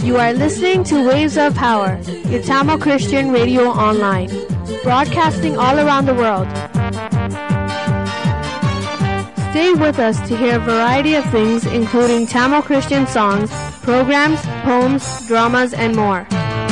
You are listening to Waves of Power, your Tamil Christian radio online, broadcasting all around the world. Stay with us to hear a variety of things, including Tamil Christian songs, programs, poems, dramas, and more.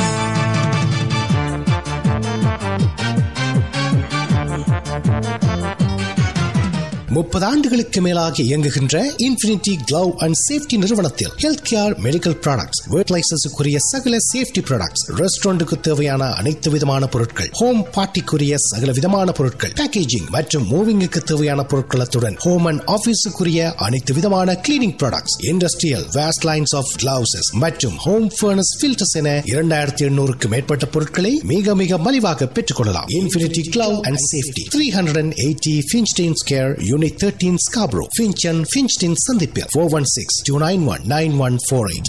முப்பது ஆண்டுகளுக்கு மேலாக இயங்குகின்ற infinity glove and safety நிறுவனத்தில் health care medical products work லைசன்ஸுக்குரிய சகல safety products ரெஸ்டாரண்ட்டுக்கு தேவையான அனைத்து விதமான பொருட்கள் ஹோம் பார்ட்டிக்குரிய சகல விதமான பொருட்கள் பேக்கேஜிங் மற்றும் மூவிங்குக்கு தேவையான பொருட்களத்துடன் ஹோம் அண்ட் ஆபீஸுக்குரிய அனைத்து விதமான cleaning products industrial waste lines of gloves மற்றும் ஹோம் ஃபர்னஸ் ஃபில்டர்ஸ் என இரண்டாயிரத்தி எண்ணூறுக்கு மேற்பட்ட பொருட்களை மிக மிக மலிவாக பெற்றுக் கொள்ளலாம் infinity glove and safety three hundred and eighty Finsteins care unit thirteen Scarborough Finch and Finstein சந்திப்பில் four one six two nine one nine one four eight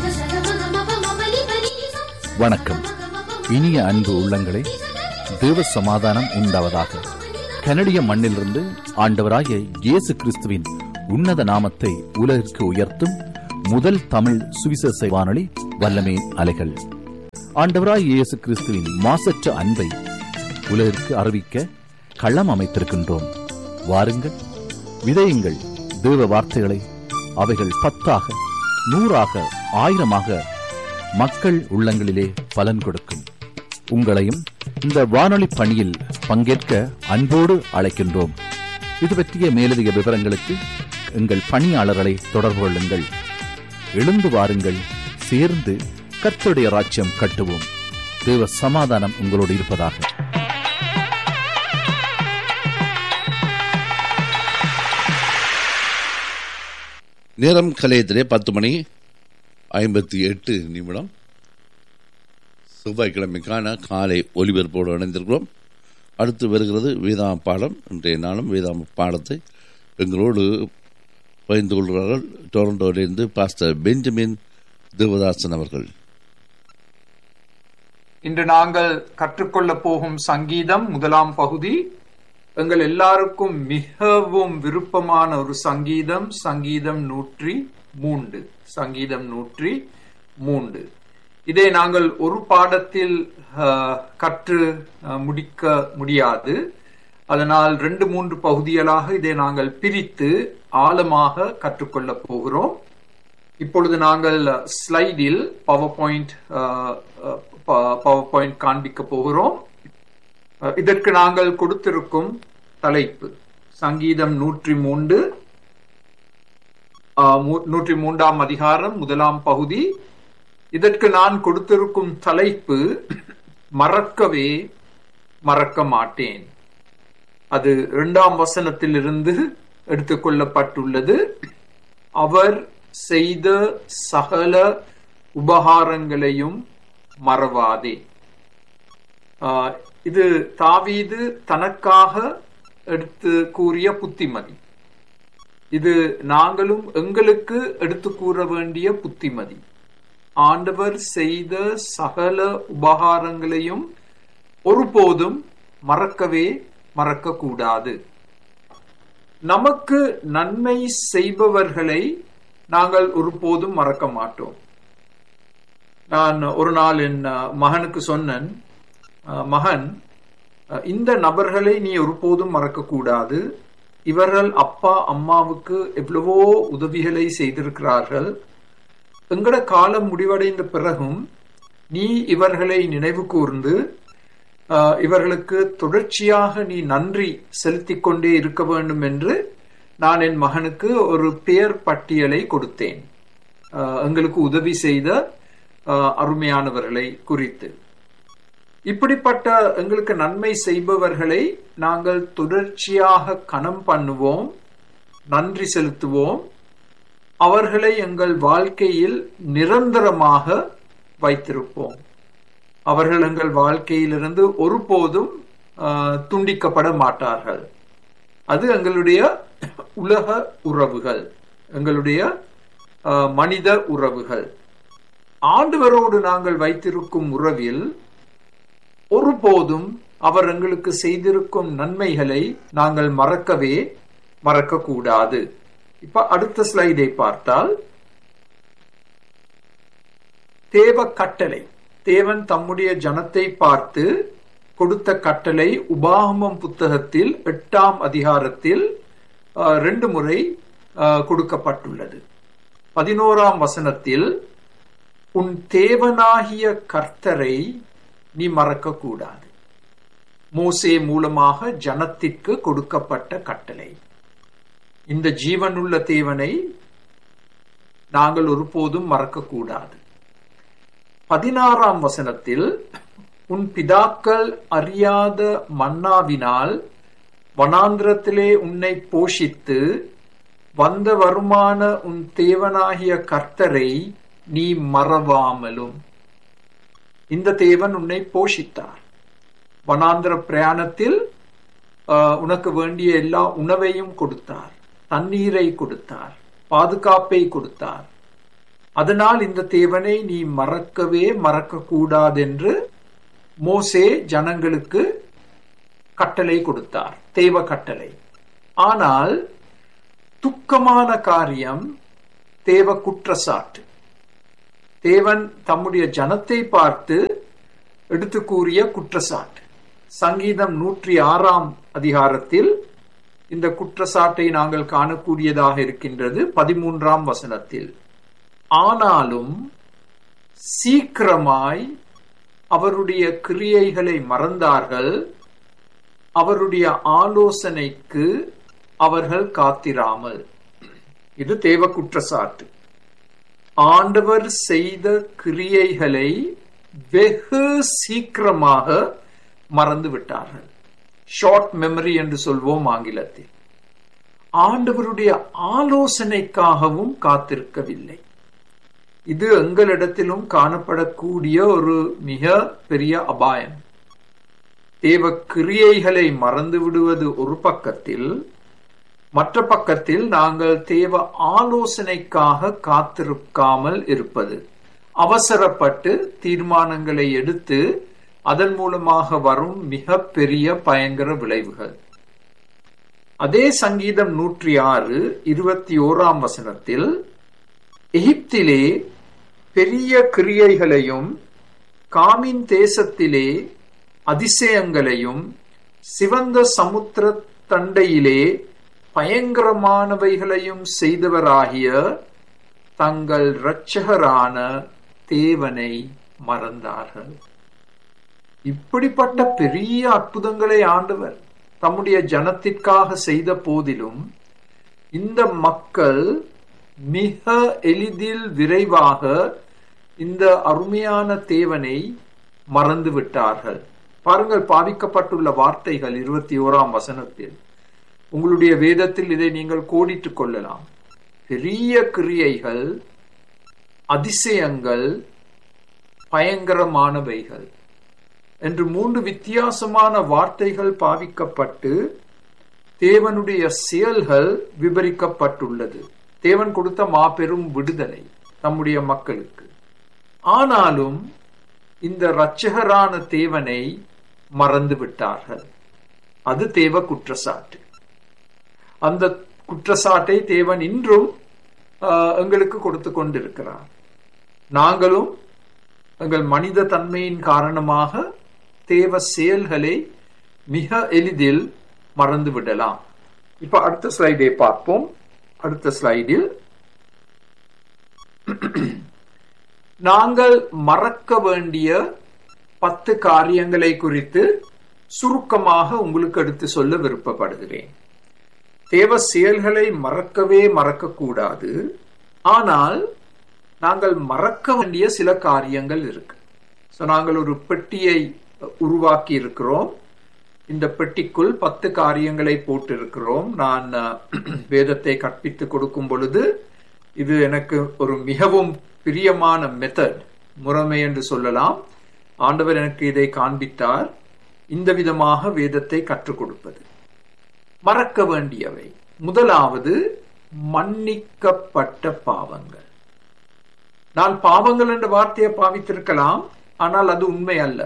வணக்கம் இனிய அன்பு உள்ளங்களே தேவ சமாதானம் உண்டாவதாக கனடிய மண்ணிலிருந்து ஆண்டவராகிய இயேசு கிறிஸ்துவின் உன்னத நாமத்தை உலகிற்கு உயர்த்தும் முதல் தமிழ் சுவிசேஷ வானொலி வல்லமே அலைகள் ஆண்டவராய் இயேசு கிறிஸ்துவின் மாசற்ற அன்பை உலகிற்கு அறிவிக்க களம் அமைத்திருக்கின்றோம் வாருங்கள் விதையுங்கள் தேவ வார்த்தைகளை அவைகள் பத்தாக நூறாக ஆயிரமாக மக்கள் உள்ளங்களிலே பலன் கொடுக்கும் உங்களையும் இந்த வானொலி பணியில் பங்கேற்க அன்போடு அழைக்கின்றோம் இது பற்றிய மேலதிக விவரங்களுக்கு எங்கள் பணியாளர்களை தொடர்பு கொள்ளுங்கள் எழுந்து வாருங்கள் சேர்ந்து கர்த்தருடைய ராஜ்யம் கட்டுவோம் தேவ சமாதானம் உங்களோடு இருப்பதாக நேரம் கலையத்திலே பத்து மணி ஐம்பத்தி எட்டு நிமிடம் செவ்வாய்க்கிழமைக்கான காலை ஒலிபரப்போடு இணைந்திருக்கிறோம் அடுத்து வருகிறது வேதாம பாடம் இன்றைய நாளும் வேதாம பாடத்தை எங்களோடு பகிர்ந்து கொள்கிறார்கள் டொரண்டோவிலிருந்து பாஸ்டர் பெஞ்சமின் தேவதாசன் அவர்கள் இன்று நாங்கள் கற்றுக்கொள்ள போகும் சங்கீதம் முதலாம் பகுதி எங்கள் எல்லாருக்கும் மிகவும் விருப்பமான ஒரு சங்கீதம் சங்கீதம் நூற்றி மூன்று சங்கீதம் நூற்றி மூன்று இதை நாங்கள் ஒரு பாடத்தில் அஹ், கற்று அஹ், முடிக்க முடியாது அதனால் ரெண்டு மூன்று பகுதிகளாக இதை நாங்கள் பிரித்து ஆழமாக கற்றுக்கொள்ள போகிறோம் இப்பொழுது நாங்கள் ஸ்லைடில் பவர் பாயிண்ட் பவர் பாயிண்ட் காண்பிக்க போகிறோம் அஹ், இதற்கு நாங்கள் கொடுத்திருக்கும் தலைப்பு சங்கீதம் நூற்றி மூன்று அஹ், மூ- நூற்றி மூன்றாம் அதிகாரம் முதலாம் பகுதி இதற்கு நான் கொடுத்திருக்கும் தலைப்பு மறக்கவே மறக்க மாட்டேன் அது இரண்டாம் வசனத்திலிருந்து எடுத்துக்கொள்ளப்பட்டுள்ளது அவர் செய்த சகல உபகாரங்களையும் மறவாதே ஆஹ், இது தாவீது தனக்காக எடுத்து கூறிய புத்திமதி இது நாங்களும் எங்களுக்கு எடுத்து கூற வேண்டிய புத்திமதி ஆண்டவர் செய்த சகல உபகாரங்களையும் ஒருபோதும் மறக்கவே மறக்கக்கூடாது நமக்கு நன்மை செய்பவர்களை நாங்கள் ஒருபோதும் மறக்க மாட்டோம் நான் ஒரு நாள் என் அஹ், மகனுக்கு சொன்னேன் அஹ், மகன் அஹ், இந்த நபர்களை நீ ஒருபோதும் மறக்கக்கூடாது இவர்கள் அப்பா அம்மாவுக்கு எவ்வளவோ உதவிகளை செய்திருக்கிறார்கள் எங்கட காலம் முடிவடைந்த பிறகும் நீ இவர்களை நினைவு கூர்ந்து ஆஹ், இவர்களுக்கு தொடர்ச்சியாக நீ நன்றி செலுத்திக் கொண்டே இருக்க வேண்டும் என்று நான் என் மகனுக்கு ஒரு பெயர் பட்டியலை கொடுத்தேன் ஆஹ், எங்களுக்கு உதவி செய்த ஆஹ், அருமையானவர்களை குறித்து இப்படிப்பட்ட எங்களுக்கு நன்மை செய்பவர்களை நாங்கள் தொடர்ச்சியாக கணம் பண்ணுவோம் நன்றி செலுத்துவோம் அவர்களை எங்கள் வாழ்க்கையில் நிரந்தரமாக வைத்திருப்போம் அவர்கள் எங்கள் வாழ்க்கையிலிருந்து ஒருபோதும் ஆஹ், துண்டிக்கப்பட மாட்டார்கள் அது எங்களுடைய உலக உறவுகள் எங்களுடைய ஆஹ், மனித உறவுகள் ஆண்டவரோடு நாங்கள் வைத்திருக்கும் உறவில் ஒருபோதும் அவர் எங்களுக்கு செய்திருக்கும் நன்மைகளை நாங்கள் மறக்கவே மறக்கக்கூடாது இப்ப அடுத்த ஸ்லைடை பார்த்தால் தேவ கட்டளை தேவன் தம்முடைய ஜனத்தை பார்த்து கொடுத்த கட்டளை உபாகமம் புத்தகத்தில் எட்டாம் அதிகாரத்தில் அஹ், ரெண்டு முறை அஹ், கொடுக்கப்பட்டுள்ளது பதினோராம் வசனத்தில் உன் தேவனாகிய கர்த்தரை நீ மறக்க கூடாது மோசே மூலமாக ஜனத்திற்கு கொடுக்கப்பட்ட கட்டளை இந்த ஜீவனுள்ள தேவனை நாங்கள் ஒருபோதும் மறக்கக்கூடாது பதினாறாம் வசனத்தில் உன் பிதாக்கள் அறியாத மன்னாவினால் வனாந்திரத்திலே உன்னை போஷித்து வந்த வருமான உன் தேவனாகிய கர்த்தரை நீ மறவாமலும் இந்த தேவன் உன்னை போஷித்தார் வனாந்திர பிரயாணத்தில் ஆஹ், உனக்கு வேண்டிய எல்லா உணவையும் கொடுத்தார் தண்ணீரை கொடுத்தார் பாதுகாப்பை கொடுத்தார் அதனால் இந்த தேவனை நீ மறக்கவே மறக்க கூடாதென்று மோசே ஜனங்களுக்கு கட்டளை கொடுத்தார் தேவ கட்டளை ஆனால் துக்கமான காரியம் தேவ குற்றச்சாட்டு தேவன் தம்முடைய ஜனத்தை பார்த்து எடுத்து கூறிய குற்றச்சாட்டு சங்கீதம் நூற்றி ஆறாம் அதிகாரத்தில் இந்த குற்றச்சாட்டை நாங்கள் காணக்கூடியதாக இருக்கின்றது பதிமூன்றாம் வசனத்தில் ஆனாலும் சீக்கிரமாய் அவருடைய கிரியைகளை மறந்தார்கள் அவருடைய ஆலோசனைக்கு அவர்கள் காத்திராமல் இது தேவ குற்றச்சாட்டு ஆண்டவர் செய்த கிரியைகளை வெகு சீக்கிரமாக மறந்து விட்டார்கள் ஷார்ட் மெமரி என்று சொல்வோம் ஆங்கிலத்தில் ஆண்டவருடைய ஆலோசனைக்காகவும் காத்திருக்கவில்லை இது எங்களிடத்திலும் காணப்படக்கூடிய ஒரு மிக பெரிய அபாயம் தேவ கிரியைகளை மறந்து விடுவது ஒரு பக்கத்தில் மற்ற பக்கத்தில் நாங்கள் தேவ ஆலோசனைக்காக காத்திருக்காமல் இருப்பது அவசரப்பட்டு தீர்மானங்களை எடுத்து அதன் மூலமாக வரும் மிக பெரிய பயங்கர விளைவுகள் அதே சங்கீதம் நூற்றி ஆறு இருபத்தி ஓராம் வசனத்தில் எகிப்திலே பெரிய கிரியைகளையும் காமின் தேசத்திலே அதிசயங்களையும் சிவந்த சமுத்திர தண்டையிலே பயங்கரமானவைகளையும் செய்தவராகிய தங்கள் இரட்சகரான தேவனை மறந்தார்கள் இப்படிப்பட்ட பெரிய அற்புதங்களை ஆண்டவர் தம்முடைய ஜனத்திற்காக செய்த போதிலும் இந்த மக்கள் மிக எளிதில் விரைவாக இந்த அருமையான தேவனை மறந்து விட்டார்கள் பாருங்கள் பாவிக்கப்பட்டுள்ள வார்த்தைகள் இருபத்தி ஓராம் வசனத்தில் உங்களுடைய வேதத்தில் இதை நீங்கள் கோடிட்டுக் கொள்ளலாம் பெரிய கிரியைகள் அதிசயங்கள் பயங்கரமானவைகள் என்று மூன்று வித்தியாசமான வார்த்தைகள் பாவிக்கப்பட்டு தேவனுடைய செயல்கள் விவரிக்கப்பட்டுள்ளது தேவன் கொடுத்த மாபெரும் விடுதலை தம்முடைய மக்களுக்கு ஆனாலும் இந்த இரட்சகரான தேவனை மறந்து விட்டார்கள் அது தேவ குற்றச்சாட்டு அந்த குற்றச்சாட்டை தேவன் இன்றும் ஆஹ், எங்களுக்கு கொடுத்து கொண்டிருக்கிறார் நாங்களும் எங்கள் மனித தன்மையின் காரணமாக தேவ செயல்களை மிக எளிதில் மறந்து விடலாம் இப்ப அடுத்த ஸ்லைடை பார்ப்போம் அடுத்த ஸ்லைடில் நாங்கள் மறக்க வேண்டிய பத்து காரியங்களை குறித்து சுருக்கமாக உங்களுக்கு எடுத்து சொல்ல விருப்பப்படுகிறேன் தேவ செயல்களை மறக்கவே மறக்கக்கூடாது ஆனால் நாங்கள் மறக்க வேண்டிய சில காரியங்கள் இருக்கு ஸோ நாங்கள் ஒரு பெட்டியை உருவாக்கி இருக்கிறோம் இந்த பெட்டிக்குள் பத்து காரியங்களை போட்டிருக்கிறோம் நான் அஹ், வேதத்தை கற்பித்து கொடுக்கும் பொழுது இது எனக்கு ஒரு மிகவும் பிரியமான மெத்தட் முறைமை என்று சொல்லலாம் ஆண்டவர் எனக்கு இதை காண்பித்தார் இந்த விதமாக வேதத்தை கற்றுக் கொடுப்பது மறக்க வேண்டியவை முதலாவது மன்னிக்கப்பட்ட பாவங்கள் நான் பாவங்கள் என்ற வார்த்தையை பாவித்திருக்கலாம் ஆனால் அது உண்மை அல்ல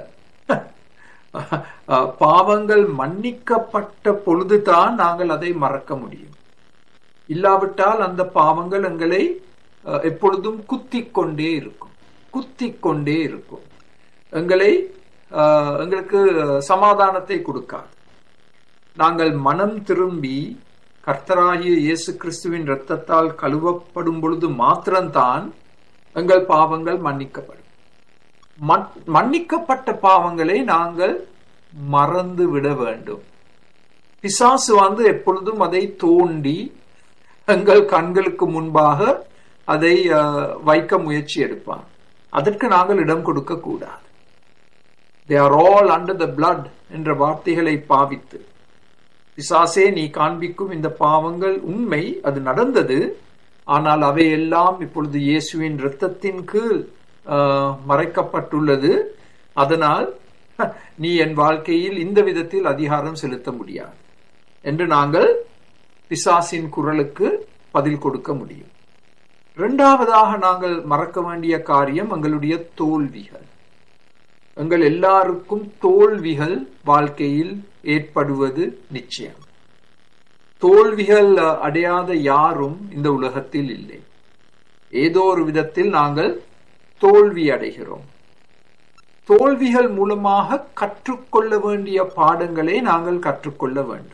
அஹ், பாவங்கள் மன்னிக்கப்பட்ட பொழுதுதான் நாங்கள் அதை மறக்க முடியும் இல்லாவிட்டால் அந்த பாவங்கள் எங்களை அஹ், எப்பொழுதும் குத்திக் கொண்டே இருக்கும் குத்திக் கொண்டே இருக்கும் எங்களை ஆஹ், எங்களுக்கு சமாதானத்தை கொடுக்காது நாங்கள் மனம் திரும்பி கர்த்தராகிய இயேசு கிறிஸ்துவின் இரத்தத்தால் கழுவப்படும் பொழுது மாத்திரம்தான் எங்கள் பாவங்கள் மன்னிக்கப்படும் மன்- மன்னிக்கப்பட்ட பாவங்களை நாங்கள் மறந்து விட வேண்டும் பிசாசு வந்து எப்பொழுதும் அதை தோண்டி எங்கள் கண்களுக்கு முன்பாக அதை அஹ், வைக்க முயற்சி எடுப்பான் அதற்கு நாங்கள் இடம் கொடுக்க கூடாது they are all under the blood என்ற வார்த்தைகளை பாவித்து பிசாசே நீ காண்பிக்கும் இந்த பாவங்கள் உண்மை அது நடந்தது ஆனால் அவையெல்லாம் இப்பொழுது இயேசுவின் இரத்தத்தின் கீழ் ஆஹ், மறைக்கப்பட்டுள்ளது அதனால் "ஹ, நீ என் வாழ்க்கையில் இந்த விதத்தில் அதிகாரம் செலுத்த முடியாது என்று நாங்கள் பிசாசின் குரலுக்கு பதில் கொடுக்க முடியும் இரண்டாவதாக நாங்கள் மறக்க வேண்டிய காரியம் எங்களுடைய தோல்விகள் எங்கள் எல்லாருக்கும் தோல்விகள் வாழ்க்கையில் ஏற்படுவது நிச்சயம் தோல்விகள் அஹ், அடையாத யாரும் இந்த உலகத்தில் இல்லை ஏதோ ஒரு விதத்தில் நாங்கள் தோல்வி அடைகிறோம் தோல்விகள் மூலமாக கற்றுக்கொள்ள வேண்டிய பாடங்களை நாங்கள் கற்றுக்கொள்ள வேண்டும்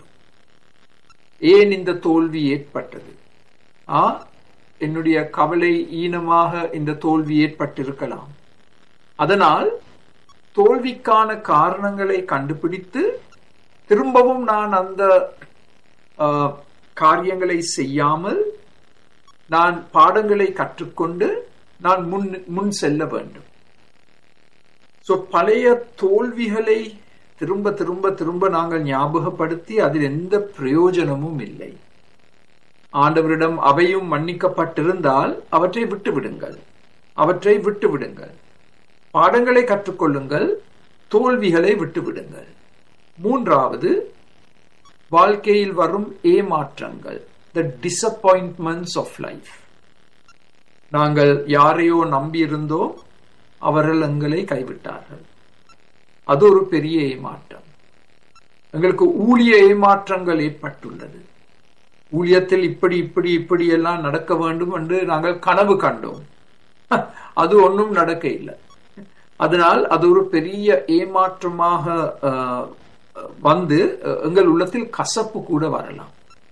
ஏன் இந்த தோல்வி ஏற்பட்டது ஆ என்னுடைய கவலை ஈனமாக இந்த தோல்வி ஏற்பட்டிருக்கலாம் அதனால் தோல்விக்கான காரணங்களை கண்டுபிடித்து திரும்பவும் நான் அந்த ஆ, காரியங்களை செய்யாமல் நான் பாடங்களை கற்றுக்கொண்டு நான் முன் முன் செல்ல வேண்டும் சோ பழைய தோல்விகளை திரும்ப திரும்ப திரும்ப நாங்கள் ஞாபகப்படுத்தி அதில் எந்த பிரயோஜனமும் இல்லை ஆண்டவரிடம் அவையும் மன்னிக்கப்பட்டிருந்தால் அவற்றை விட்டு விடுங்கள் அவற்றை விட்டு விடுங்கள் பாடங்களை கற்றுக்கொள்ளுங்கள் தோல்விகளை விட்டு விடுங்கள் மூன்றாவது வாழ்க்கையில் வரும் ஏமாற்றங்கள் த டிசப்பாயின்ட்மெண்ட்ஸ் ஆஃப் லைஃப் நாங்கள் யாரையோ நம்பியிருந்தோம் அவர்கள் எங்களை கைவிட்டார்கள் அது ஒரு பெரிய ஏமாற்றம் எங்களுக்கு ஊழிய ஏமாற்றங்கள் ஏற்பட்டுள்ளது ஊழியத்தில் இப்படி இப்படி இப்படி எல்லாம் நடக்க வேண்டும் என்று நாங்கள் கனவு கண்டோம் அது ஒன்றும் நடக்க இல்லை அதனால் அது ஒரு பெரிய ஏமாற்றமாக அஹ், வந்து அஹ், எங்கள் உள்ளத்தில் கசப்பு கூட வரலாம்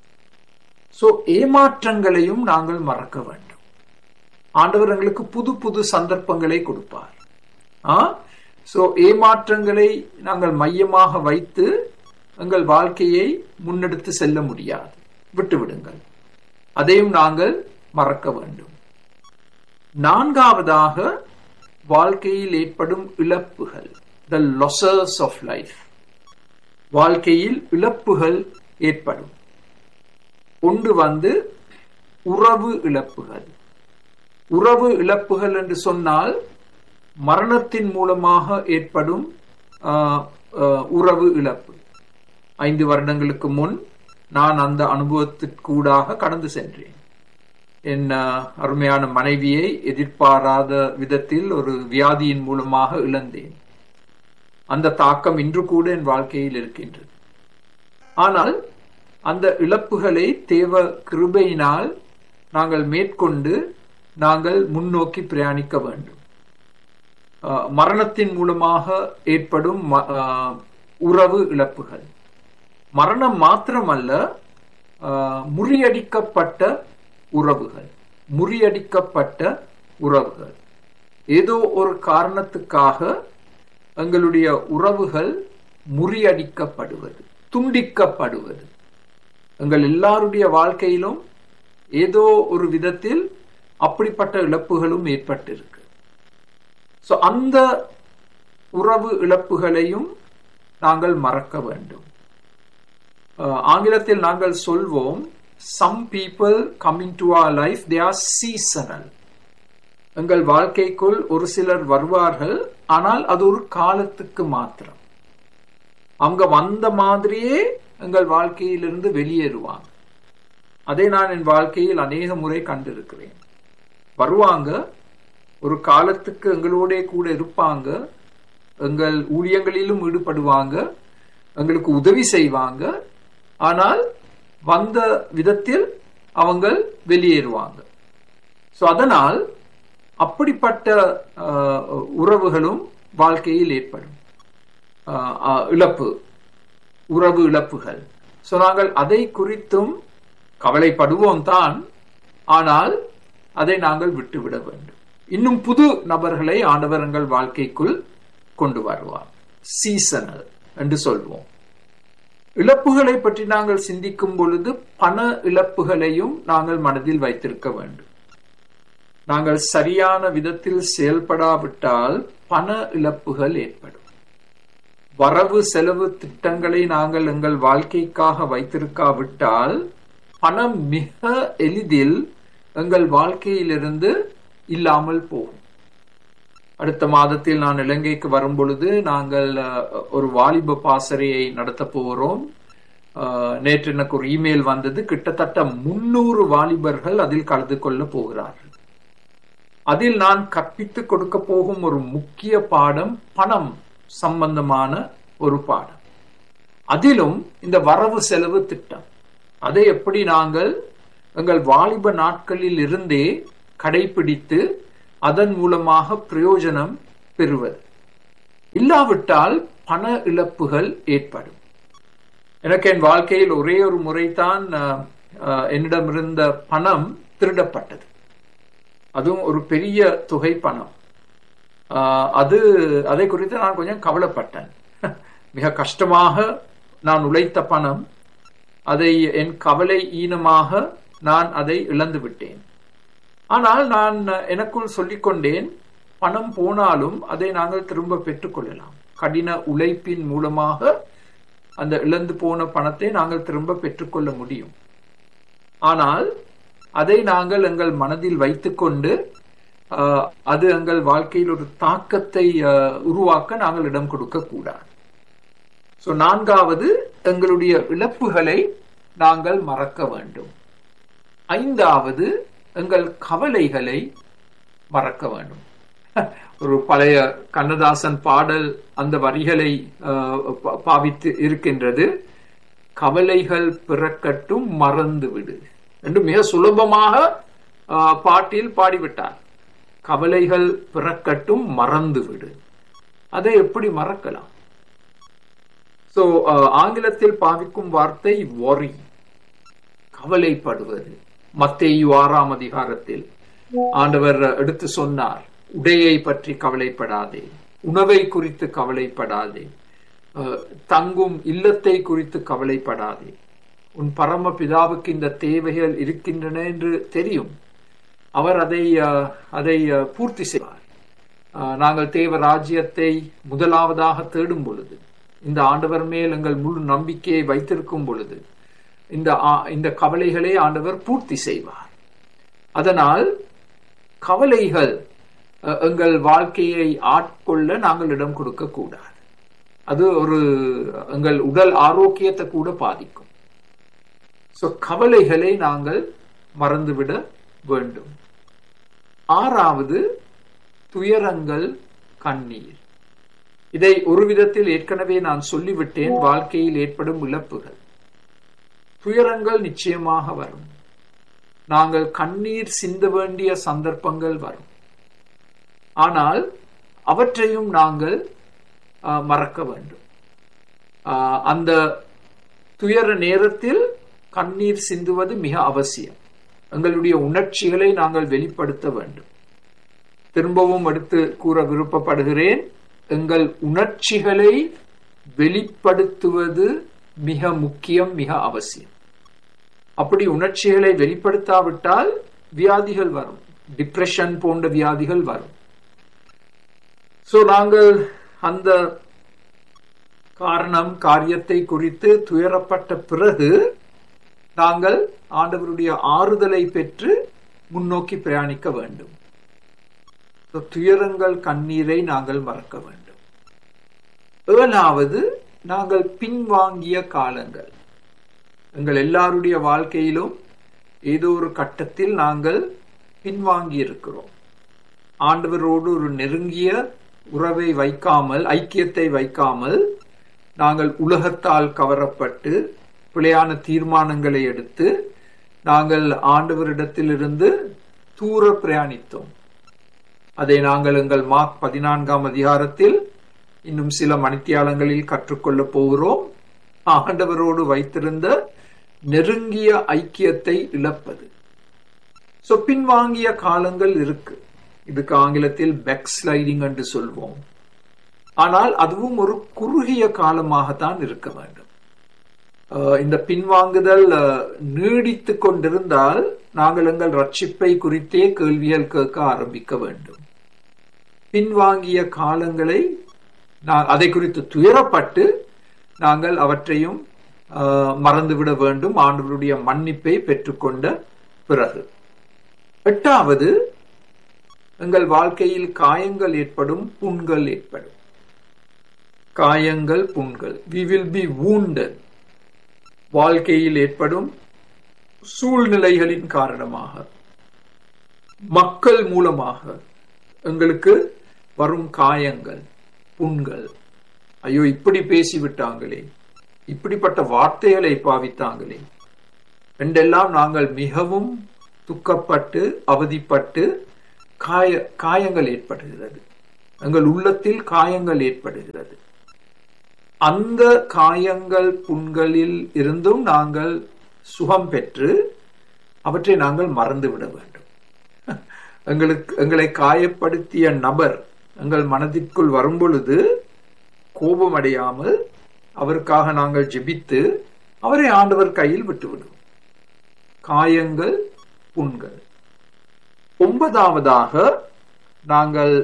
சோ ஏமாற்றங்களையும் நாங்கள் மறக்க வேண்டும் ஆண்டவர் எங்களுக்கு புது புது சந்தர்ப்பங்களை கொடுப்பார் ஆ சோ ஏமாற்றங்களை நாங்கள் மையமாக வைத்து எங்கள் வாழ்க்கையை முன்னெடுத்து செல்ல முடியாது விட்டு விடுங்கள் அதையும் நாங்கள் மறக்க வேண்டும் நான்காவதாக வாழ்க்கையில் ஏற்படும் இழப்புகள் த losses ஆஃப் லைஃப் வாழ்க்கையில் இழப்புகள் ஏற்படும் ஒன்று வந்து உறவு இழப்புகள் உறவு இழப்புகள் என்று சொன்னால் மரணத்தின் மூலமாக ஏற்படும் ஆஹ், ஆஹ், உறவு இழப்பு ஐந்து வருடங்களுக்கு முன் நான் அந்த அனுபவத்திற்கூடாக கடந்து சென்றேன் என் ஆஹ், அருமையான மனைவியை எதிர்பாராத விதத்தில் ஒரு வியாதியின் மூலமாக இழந்தேன் அந்த தாக்கம் இன்று கூட என் வாழ்க்கையில் இருக்கின்றது ஆனால் அந்த இழப்புகளை தேவ கிருபையினால் நாங்கள் மேற்கொண்டு நாங்கள் முன்னோக்கி பிரயாணிக்க வேண்டும் ஆஹ், மரணத்தின் மூலமாக ஏற்படும் ம- ஆஹ், உறவு இழப்புகள் மரணம் மாத்திரமல்ல ஆஹ், முறியடிக்கப்பட்ட உறவுகள் முறியடிக்கப்பட்ட உறவுகள் ஏதோ ஒரு காரணத்துக்காக எங்களுடைய உறவுகள் முறியடிக்கப்படுவது துண்டிக்கப்படுவது எங்கள் எல்லாருடைய வாழ்க்கையிலும் ஏதோ ஒரு விதத்தில் அப்படிப்பட்ட இழப்புகளும் ஏற்பட்டிருக்கு சோ அந்த உறவு இழப்புகளையும் நாங்கள் மறக்க வேண்டும் அஹ், ஆங்கிலத்தில் நாங்கள் சொல்வோம் some people coming to our life they are seasonal எங்கள் வாழ்க்கைக்குள் ஒரு சிலர் வருவார்கள் ஆனால் அது ஒரு காலத்துக்கு மாத்திரம் அவங்க வந்த மாதிரியே எங்கள் வாழ்க்கையிலிருந்து வெளியேறுவாங்க அதை நான் என் வாழ்க்கையில் அநேக முறை கண்டிருக்கிறேன் வருவாங்க ஒரு காலத்துக்கு எங்களோட கூட இருப்பாங்க எங்கள் ஊழியங்களிலும் ஈடுபடுவாங்க எங்களுக்கு உதவி செய்வாங்க ஆனால் வந்த விதத்தில் அவங்க வெளியேறுவாங்க சோ அதனால் அப்படிப்பட்ட அஹ், உறவுகளும் வாழ்க்கையில் ஏற்படும் அஹ், அஹ், இழப்பு உறவு இழப்புகள் ஸோ நாங்கள் அதை குறித்தும் கவலைப்படுவோம் தான் ஆனால் அதை நாங்கள் விட்டுவிட வேண்டும் இன்னும் புது நபர்களை ஆண்டவர் எங்கள் வாழ்க்கைக்குள் கொண்டு வருவார் சீசனல் என்று சொல்வோம் இழப்புகளை பற்றி நாங்கள் சிந்திக்கும் பொழுது பண இழப்புகளையும் நாங்கள் மனதில் வைத்திருக்க வேண்டும் நாங்கள் சரியான விதத்தில் செயல்படாவிட்டால் பண இழப்புகள் ஏற்படும் வரவு செலவு திட்டங்களை நாங்கள் எங்கள் வாழ்க்கைக்காக வைத்திருக்காவிட்டால் பணம் மிக எளிதில் எங்கள் வாழ்க்கையிலிருந்து இல்லாமல் போகும் அடுத்த மாதத்தில் நான் இலங்கைக்கு வரும் பொழுது நாங்கள் அஹ், ஒரு வாலிப பாசறையை நடத்த போகிறோம் அஹ், நேற்று எனக்கு ஒரு இமெயில் வந்தது கிட்டத்தட்ட முன்னூறு வாலிபர்கள் அதில் கலந்து கொள்ள போகிறார்கள் அதில் நான் கற்பித்துக் கொடுக்க போகும் ஒரு முக்கிய பாடம் பணம் சம்பந்தமான ஒரு பாடம் அதிலும் இந்த வரவு செலவு திட்டம் அதை எப்படி நாங்கள் எங்கள் வாலிப நாட்களில் இருந்தே கடைபிடித்து அதன் மூலமாக பிரயோஜனம் பெறுவது இல்லாவிட்டால் பண இழப்புகள் ஏற்படும் எனக்கு என் வாழ்க்கையில் ஒரே ஒரு முறைதான் அஹ், அஹ், என்னிடமிருந்த பணம் திருடப்பட்டது அதுவும் ஒரு பெரிய தொகை பணம் ஆஹ் அது அதை குறித்து நான் கொஞ்சம் கவலைப்பட்டேன் மிக கஷ்டமாக நான் உழைத்த பணம் அதை என் கவலை ஈனமாக நான் அதை இழந்து விட்டேன் ஆனால் நான் எனக்குள் சொல்லிக்கொண்டேன் பணம் போனாலும் அதை நாங்கள் திரும்ப பெற்றுக்கொள்ளலாம் கடின உழைப்பின் மூலமாக அந்த இழந்து போன பணத்தை நாங்கள் திரும்ப பெற்றுக்கொள்ள முடியும் ஆனால் அதை நாங்கள் எங்கள் மனதில் வைத்துக்கொண்டு ஆஹ், அது எங்கள் வாழ்க்கையில் ஒரு தாக்கத்தை ஆஹ், உருவாக்க நாங்கள் இடம் கொடுக்க கூடாது சோ நான்காவது எங்களுடைய இழப்புகளை நாங்கள் மறக்க வேண்டும் ஐந்தாவது எங்கள் கவலைகளை மறக்க வேண்டும் ஒரு பழைய கண்ணதாசன் பாடல் அந்த வரிகளை ஆஹ், பா- பாவித்து இருக்கின்றது கவலைகள் பிறக்கட்டும் மறந்து விடு என்று மிக சுலபமாக ஆஹ், பாட்டில் பாடிவிட்டார் கவலைகள் பிறக்கட்டும் மறந்து விடு அதை எப்படி மறக்கலாம் சோ ஆங்கிலத்தில் பாவிக்கும் வார்த்தை worry கவலைப்படுவது மத்தேயு ஆறாம் அதிகாரத்தில் ஆண்டவர் எடுத்து சொன்னார் உடையை பற்றி கவலைப்படாதே உணவை குறித்து கவலைப்படாதே அஹ், தங்கும் இல்லத்தை குறித்து கவலைப்படாதே உன் பரம பிதாவுக்கு இந்த தேவைகள் இருக்கின்றன என்று தெரியும் அவர் அதை அஹ், அதை அஹ், பூர்த்தி செய்வார் அஹ், நாங்கள் தேவ ராஜ்யத்தை முதலாவதாக தேடும் பொழுது இந்த ஆண்டவர் மேல் எங்கள் முழு நம்பிக்கையை வைத்திருக்கும் பொழுது இந்த ஆ- இந்த கவலைகளை ஆண்டவர் பூர்த்தி செய்வார் அதனால் கவலைகள் அஹ், எங்கள் வாழ்க்கையை ஆட்கொள்ள நாங்கள் இடம் கொடுக்க கூடாது அது ஒரு எங்கள் உடல் ஆரோக்கியத்தை கூட பாதிக்கும் சோ கவலைகளை நாங்கள் மறந்துவிட வேண்டும் ஆறாவது துயரங்கள் கண்ணீர் இதை ஒரு விதத்தில் ஏற்கனவே நான் சொல்லிவிட்டேன் வாழ்க்கையில் ஏற்படும் இழப்புகள் துயரங்கள் நிச்சயமாக வரும் நாங்கள் கண்ணீர் சிந்த வேண்டிய சந்தர்ப்பங்கள் வரும் ஆனால் அவற்றையும் நாங்கள் ஆஹ், மறக்க வேண்டும் ஆஹ், அந்த துயர நேரத்தில் கண்ணீர் சிந்துவது மிக அவசியம் எங்களுடைய உணர்ச்சிகளை நாங்கள் வெளிப்படுத்த வேண்டும் திரும்பவும் எடுத்து கூற விருப்பப்படுகிறேன் எங்கள் உணர்ச்சிகளை வெளிப்படுத்துவது மிக முக்கியம் மிக அவசியம் அப்படி உணர்ச்சிகளை வெளிப்படுத்தாவிட்டால் வியாதிகள் வரும் டிப்ரெஷன் போன்ற வியாதிகள் வரும் சோ நாங்கள் அந்த காரணம் காரியத்தை குறித்து துயரப்பட்ட பிறகு நாங்கள் ஆண்டவருடைய ஆறுதலை பெற்று முன்னோக்கி பிரயாணிக்க வேண்டும் So, துயரங்கள் கண்ணீரை நாங்கள் மறக்க வேண்டும் ஏழாவது நாங்கள் பின்வாங்கிய காலங்கள் எங்கள் எல்லாருடைய வாழ்க்கையிலும் ஏதோ ஒரு கட்டத்தில் நாங்கள் பின்வாங்கி இருக்கிறோம் ஆண்டவரோடு ஒரு நெருங்கிய உறவை வைக்காமல் ஐக்கியத்தை வைக்காமல் நாங்கள் உலகத்தால் கவரப்பட்டு பிழையான தீர்மானங்களை எடுத்து நாங்கள் ஆண்டவரிடத்திலிருந்து தூர பிரயாணித்தோம் அதை நாங்கள் எங்கள் மார்க் பதினான்காம் அதிகாரத்தில் இன்னும் சில மணித்தியாலங்களில் கற்றுக்கொள்ளப் போகிறோம் ஆண்டவரோடு வைத்திருந்த நெருங்கிய ஐக்கியத்தை இழப்பது சோ பின்வாங்கிய காலங்கள் இருக்கு இதுக்கு ஆங்கிலத்தில் பேக் ஸ்லைடிங் என்று சொல்வோம் ஆனால் அதுவும் ஒரு குறுகிய காலமாகத்தான் இருக்க வேண்டும் அஹ் இந்த பின்வாங்குதல் அஹ், நீடித்துக் கொண்டிருந்தால் நாங்கள் எங்கள் ரட்சிப்பை குறித்தே கேள்விகள் கேட்க ஆரம்பிக்க வேண்டும் பின்வாங்கிய காலங்களை நான் அதை குறித்து துயரப்பட்டு நாங்கள் அவற்றையும் அஹ், மறந்துவிட வேண்டும் ஆண்டவருடைய மன்னிப்பை பெற்றுக்கொண்ட பிறகு எட்டாவது எங்கள் வாழ்க்கையில் காயங்கள் ஏற்படும் புண்கள் ஏற்படும் காயங்கள் புண்கள் வி வில் பி wounded வாழ்க்கையில் ஏற்படும் சூழ்நிலைகளின் காரணமாக மக்கள் மூலமாக எங்களுக்கு வரும் காயங்கள் புண்கள் ஐயோ இப்படி பேசிவிட்டாங்களே இப்படிப்பட்ட வார்த்தைகளை பாவித்தாங்களே என்றெல்லாம் நாங்கள் மிகவும் துக்கப்பட்டு அவதிப்பட்டு காய காயங்கள் ஏற்படுகிறது எங்கள் உள்ளத்தில் காயங்கள் ஏற்படுகிறது அந்த காயங்கள் புண்களில் இருந்தும் நாங்கள் சுகம் பெற்று அவற்றை நாங்கள் மறந்துவிட வேண்டும் எங்களுக்கு எங்களை காயப்படுத்திய நபர் எங்கள் மனதிற்குள் வரும் பொழுது கோபமடையாமல் அவருக்காக நாங்கள் ஜெபித்து அவரை ஆண்டவர் கையில் விட்டுவிடுவோம் காயங்கள் புண்கள் ஒன்பதாவதாக நாங்கள்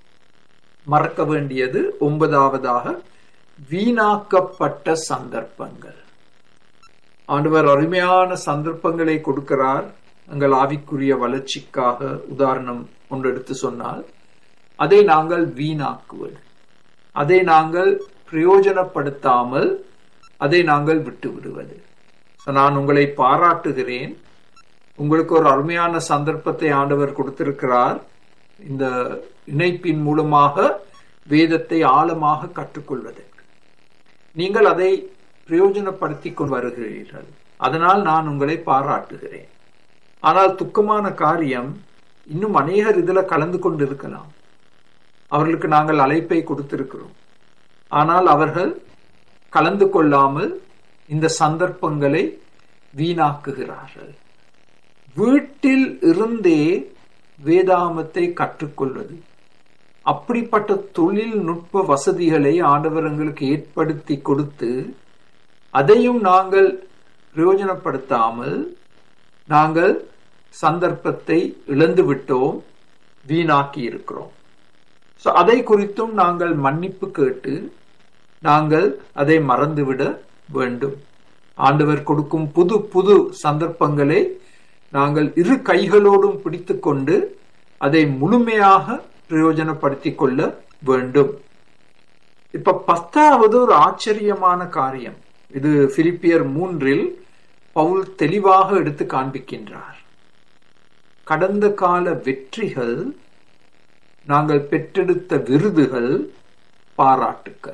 மறக்க வேண்டியது ஒன்பதாவதாக வீணாக்கப்பட்ட சந்தர்ப்பங்கள் ஆண்டவர் அருமையான சந்தர்ப்பங்களை கொடுக்கிறார் எங்கள் ஆவிக்குரிய வளர்ச்சிக்காக உதாரணம் ஒன்று எடுத்து சொன்னால் அதை நாங்கள் வீணாக்குவது அதை நாங்கள் பிரயோஜனப்படுத்தாமல் அதை நாங்கள் விட்டு விடுவது So, நான் உங்களை பாராட்டுகிறேன் உங்களுக்கு ஒரு அருமையான சந்தர்ப்பத்தை ஆண்டவர் கொடுத்திருக்கிறார் இந்த இணைப்பின் மூலமாக வேதத்தை ஆழமாக கற்றுக்கொள்வதற்கு நீங்கள் அதை பிரயோஜனப்படுத்திக் கொண்டு வருகிறீர்கள் அதனால் நான் உங்களை பாராட்டுகிறேன் ஆனால் துக்கமான காரியம் இன்னும் அநேகர் இதுல கலந்து கொண்டிருக்கலாம் அவர்களுக்கு நாங்கள் அழைப்பை கொடுத்திருக்கிறோம் ஆனால் அவர்கள் கலந்து கொள்ளாமல் இந்த சந்தர்ப்பங்களை வீணாக்குகிறார்கள் வீட்டில் இருந்தே வேதாமத்தை கற்றுக்கொள்வது அப்படிப்பட்ட தொழில்நுட்ப வசதிகளை ஆண்டவர் எங்களுக்கு ஏற்படுத்தி கொடுத்து அதையும் நாங்கள் பிரயோஜனப்படுத்தாமல் நாங்கள் சந்தர்ப்பத்தை இழந்து விட்டோம் வீணாக்கி இருக்கிறோம் So, அதை குறித்தும் நாங்கள் மன்னிப்பு கேட்டு நாங்கள் அதை மறந்துவிட வேண்டும் ஆண்டவர் கொடுக்கும் புது புது சந்தர்ப்பங்களை நாங்கள் இரு கைகளோடும் பிடித்துக்கொண்டு அதை முழுமையாக பிரயோஜனப்படுத்திக் கொள்ள வேண்டும் இப்ப பத்தாவது ஒரு ஆச்சரியமான காரியம் இது பிலிப்பியர் மூன்றில் பவுல் தெளிவாக எடுத்து காண்பிக்கின்றார் கடந்த கால வெற்றிகள் நாங்கள் பெற்றெடுத்த விருதுகள் பாராட்டுக்கள்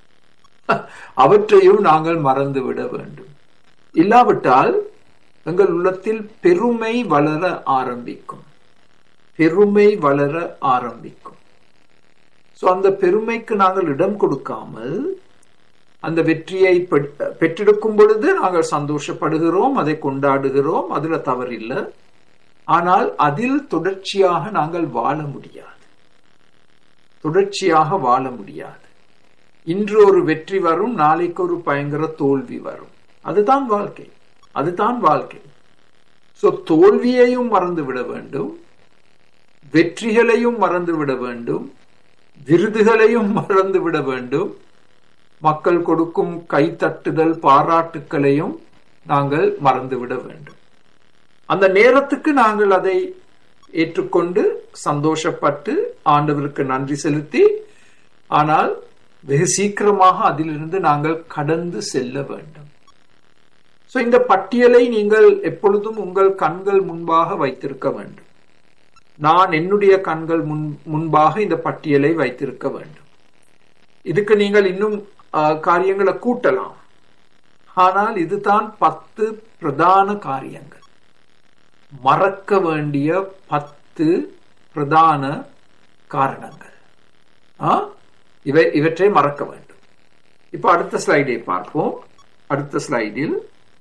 அவற்றையும் நாங்கள் மறந்துவிட வேண்டும் இல்லாவிட்டால் எங்கள் உள்ளத்தில் பெருமை வளர ஆரம்பிக்கும் பெருமை வளர ஆரம்பிக்கும் சோ அந்த பெருமைக்கு நாங்கள் இடம் கொடுக்காமல் அந்த வெற்றியை பெ- பெற்றெடுக்கும் பொழுது நாங்கள் சந்தோஷப்படுகிறோம் அதை கொண்டாடுகிறோம் அதுல தவறில்லை ஆனால் அதில் தொடர்ச்சியாக நாங்கள் வாழ முடியாது தொடர்ச்சியாக வாழ முடியாது இன்று ஒரு வெற்றி வரும் நாளைக்கு ஒரு பயங்கர தோல்வி வரும் அதுதான் வாழ்க்கை அதுதான் வாழ்க்கை சோ தோல்வியையும் மறந்து விட வேண்டும் வெற்றிகளையும் மறந்து விட வேண்டும் விருதுகளையும் மறந்து விட வேண்டும் மக்கள் கொடுக்கும் கைத்தட்டுதல் பாராட்டுக்களையும் நாங்கள் மறந்துவிட வேண்டும் அந்த நேரத்துக்கு நாங்கள் அதை ஏற்றுக்கொண்டு சந்தோஷப்பட்டு ஆண்டவருக்கு நன்றி செலுத்தி ஆனால் வெகு சீக்கிரமாக அதிலிருந்து நாங்கள் கடந்து செல்ல வேண்டும் சோ இந்த பட்டியலை நீங்கள் எப்பொழுதும் உங்கள் கண்கள் முன்பாக வைத்திருக்க வேண்டும் நான் என்னுடைய கண்கள் முன் முன்பாக இந்த பட்டியலை வைத்திருக்க வேண்டும் இதுக்கு நீங்கள் இன்னும் ஆஹ், காரியங்களை கூட்டலாம் ஆனால் இதுதான் பத்து பிரதான காரியங்கள் மறக்க வேண்டிய பத்து பிரதான காரணங்கள் ஆ? இவை இவற்றை மறக்க வேண்டும் இப்ப அடுத்த ஸ்லைடை பார்ப்போம் அடுத்த ஸ்லைடில்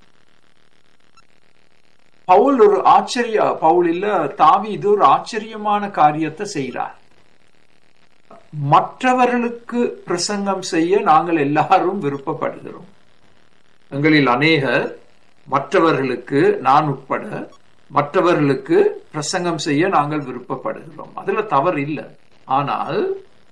பவுல் ஒரு ஆச்சரிய பவுல் இல்ல தாவீது ஒரு ஆச்சரியமான காரியத்தை செய்கிறார் மற்றவர்களுக்கு பிரசங்கம் செய்ய நாங்கள் எல்லாரும் விருப்பப்படுகிறோம் எங்களில் அநேகர் மற்றவர்களுக்கு நான் உட்பட மற்றவர்களுக்கு பிரசங்கம் செய்ய நாங்கள் விருப்பப்படுகிறோம் அதுல தவறு இல்லை ஆனால்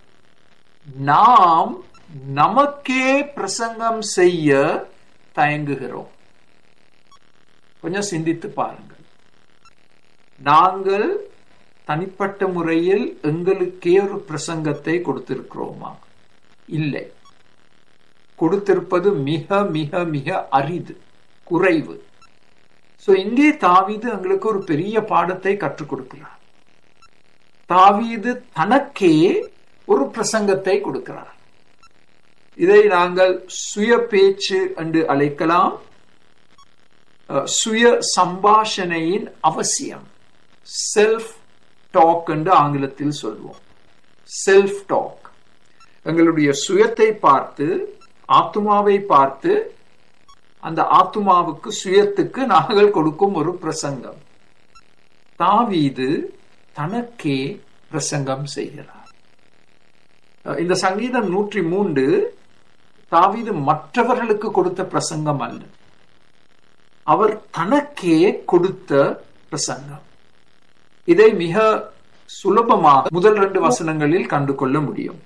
நாம் நமக்கே பிரசங்கம் செய்ய தயங்குகிறோம் கொஞ்சம் சிந்தித்து பாருங்கள் நாங்கள் தனிப்பட்ட முறையில் எங்களுக்கே ஒரு பிரசங்கத்தை கொடுத்திருக்கிறோமா இல்லை கொடுத்திருப்பது மிக மிக மிக அரிது குறைவு சோ இங்கே தாவீது எங்களுக்கு ஒரு பெரிய பாடத்தை கற்றுக் கொடுக்கிறார் தாவீது தனக்கே ஒரு பிரசங்கத்தை கொடுக்கிறார் இதை நாங்கள் சுய பேச்சு என்று அழைக்கலாம் அஹ், சுய சம்பாஷணையின் அவசியம் செல்ஃப் டாக் என்று ஆங்கிலத்தில் சொல்வோம் செல்ஃப் டாக் எங்களுடைய சுயத்தை பார்த்து ஆத்துமாவை பார்த்து அந்த ஆத்துமாவுக்கு சுயத்துக்கு நாங்கள் கொடுக்கும் ஒரு பிரசங்கம் தாவீது தனக்கே பிரசங்கம் செய்கிறார் அஹ் இந்த சங்கீதம் நூற்றி மூன்று தாவீது மற்றவர்களுக்கு கொடுத்த பிரசங்கம் அல்ல அவர் தனக்கே கொடுத்த பிரசங்கம் இதை மிக சுலபமாக முதல் ரெண்டு வசனங்களில் கண்டு கொள்ள முடியும்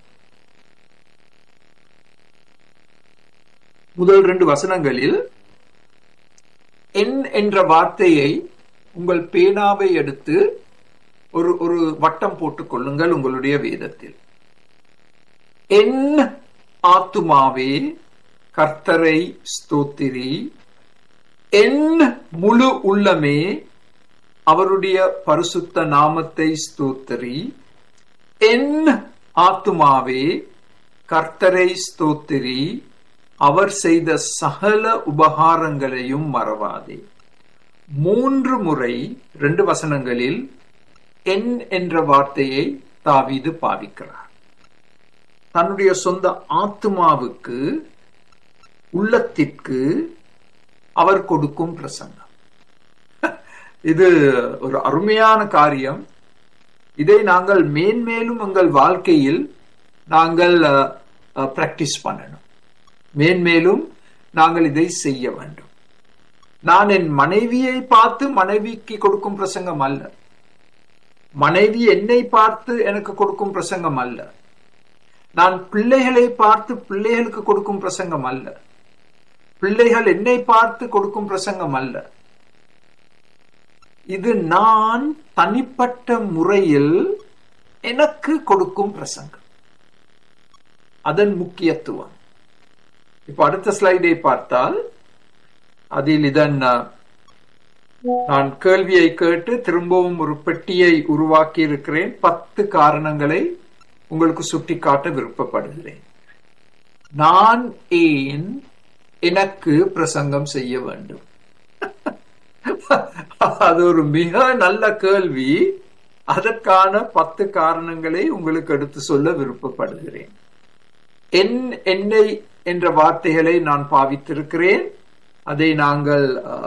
முதல் ரெண்டு வசனங்களில் என் என்ற வார்த்தையை உங்கள் பேனாவை எடுத்து ஒரு ஒரு வட்டம் போட்டுக் கொள்ளுங்கள் உங்களுடைய வேதத்தில் என் ஆத்துமாவே கர்த்தரை ஸ்தோத்திரி என் முழு உள்ளமே அவருடைய பரிசுத்த நாமத்தை ஸ்தோத்திரி என் ஆத்துமாவே கர்த்தரை ஸ்தோத்திரி அவர் செய்த சகல உபகாரங்களையும் மறவாதே மூன்று முறை ரெண்டு வசனங்களில் என் என்ற வார்த்தையை தாவீது பாவிக்கிறார் தன்னுடைய சொந்த ஆத்துமாவுக்கு உள்ளத்திற்கு அவர் கொடுக்கும் பிரசங்கம் இது ஒரு அருமையான காரியம் இதை நாங்கள் மேன்மேலும் எங்கள் வாழ்க்கையில் நாங்கள் பிராக்டிஸ் பண்ணணும் மேன்மேலும் நாங்கள் இதை செய்ய வேண்டும் நான் என் மனைவியை பார்த்து மனைவிக்கு கொடுக்கும் பிரசங்கம் அல்ல மனைவி என்னை பார்த்து எனக்கு கொடுக்கும் பிரசங்கம் அல்ல நான் பிள்ளைகளை பார்த்து பிள்ளைகளுக்கு கொடுக்கும் பிரசங்கம் அல்ல பிள்ளைகள் என்னை பார்த்து கொடுக்கும் பிரசங்கம் அல்ல இது நான் தனிப்பட்ட முறையில் எனக்கு கொடுக்கும் பிரசங்கம் அதன் முக்கியத்துவம் இப்ப அடுத்த ஸ்லைடை பார்த்தால் அதில் இதன் நான் கேள்வியை கேட்டு திரும்பவும் ஒரு பெட்டியை உருவாக்கி இருக்கிறேன் பத்து காரணங்களை உங்களுக்கு சுட்டிக்காட்ட விருப்பப்படுகிறேன் நான் ஏன் எனக்கு பிரசங்கம் செய்ய வேண்டும் அது ஒரு மிக நல்ல கேள்வி அதற்கான பத்து காரணங்களை உங்களுக்கு எடுத்து சொல்ல விருப்பப்படுகிறேன் என் என்னை என்ற வார்த்தைகளை நான் பாவித்திருக்கிறேன் அதை நாங்கள்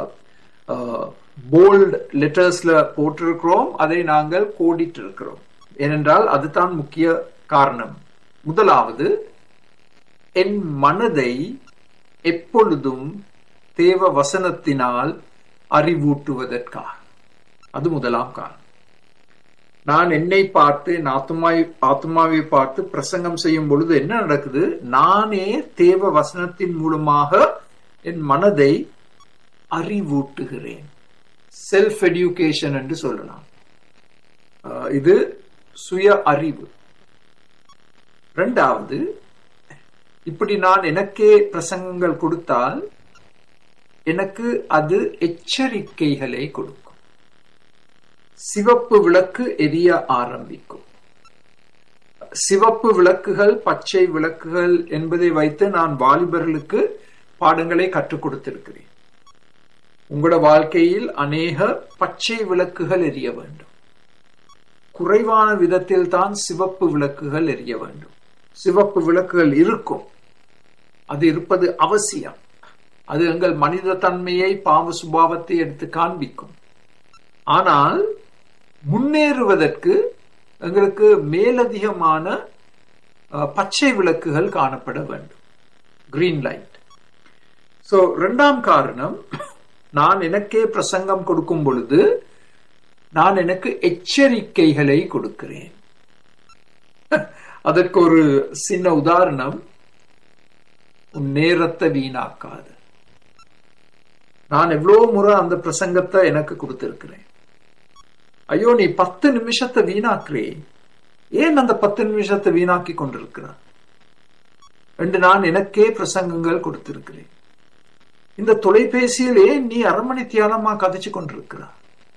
போல்ட் லெட்டர்ஸ்ல போட்டிருக்கிறோம் அதை நாங்கள் கோடிட்டு இருக்கிறோம் ஏனென்றால் அதுதான் முக்கிய காரணம் முதலாவது என் மனதை எப்பொழுதும் தேவ வசனத்தினால் அறிவூட்டுவதற்காக அது முதலாம் காரணம் நான் என்னை பார்த்து என் ஆத்மாவை ஆத்மாவை பார்த்து பிரசங்கம் செய்யும் பொழுது என்ன நடக்குது நானே தேவ வசனத்தின் மூலமாக என் மனதை அறிவூட்டுகிறேன் செல்ஃப் எடியூகேஷன் என்று சொல்லலாம் இது சுய அறிவு ரெண்டாவது இப்படி நான் எனக்கே பிரசங்கங்கள் கொடுத்தால் எனக்கு அது எச்சரிக்கைகளை கொடுக்கும் சிவப்பு விளக்கு எரிய ஆரம்பிக்கும் சிவப்பு விளக்குகள் பச்சை விளக்குகள் என்பதை வைத்து நான் வாலிபர்களுக்கு பாடங்களை கற்றுக் கொடுத்திருக்கிறேன் உங்களோட வாழ்க்கையில் அநேக பச்சை விளக்குகள் எரிய வேண்டும் குறைவான விதத்தில் தான் சிவப்பு விளக்குகள் எரிய வேண்டும் சிவப்பு விளக்குகள் இருக்கும் அது இருப்பது அவசியம் அது எங்கள் மனித தன்மையை பாவ சுபாவத்தை எடுத்து காண்பிக்கும் ஆனால் முன்னேறுவதற்கு எங்களுக்கு மேலதிகமான அஹ், பச்சை விளக்குகள் காணப்பட வேண்டும் கிரீன் லைட் சோ இரண்டாம் காரணம் நான் எனக்கே பிரசங்கம் கொடுக்கும் பொழுது நான் எனக்கு எச்சரிக்கைகளை கொடுக்கிறேன் அதற்கு ஒரு சின்ன உதாரணம் உன் நேரத்தை வீணாக்காது நான் எவ்வளவு முறை அந்த பிரசங்கத்தை எனக்கு கொடுத்திருக்கிறேன் ஐயோ நீ பத்து நிமிஷத்தை வீணாக்குறே ஏன் அந்த பத்து நிமிஷத்தை வீணாக்கி கொண்டிருக்கிறான் என்று நான் எனக்கே பிரசங்கங்கள் கொடுத்திருக்கிறேன் இந்த தொலைபேசியில் ஏன் நீ அரை மணி தியானமா கதைச்சு கொண்டிருக்கிறா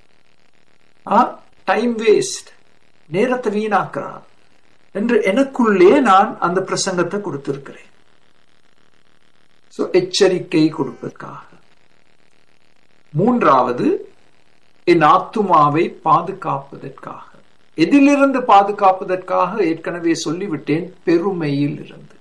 டைம் வேஸ்ட் நேரத்தை வீணாக்குறா என்று எனக்குள்ளே நான் அந்த பிரசங்கத்தை கொடுத்திருக்கிறேன் சோ எச்சரிக்கை கொடுப்பதற்காக மூன்றாவது என் ஆத்துமாவை பாதுகாப்பதற்காக எதிலிருந்து பாதுகாப்பதற்காக ஏற்கனவே சொல்லிவிட்டேன் பெருமையில் இருந்து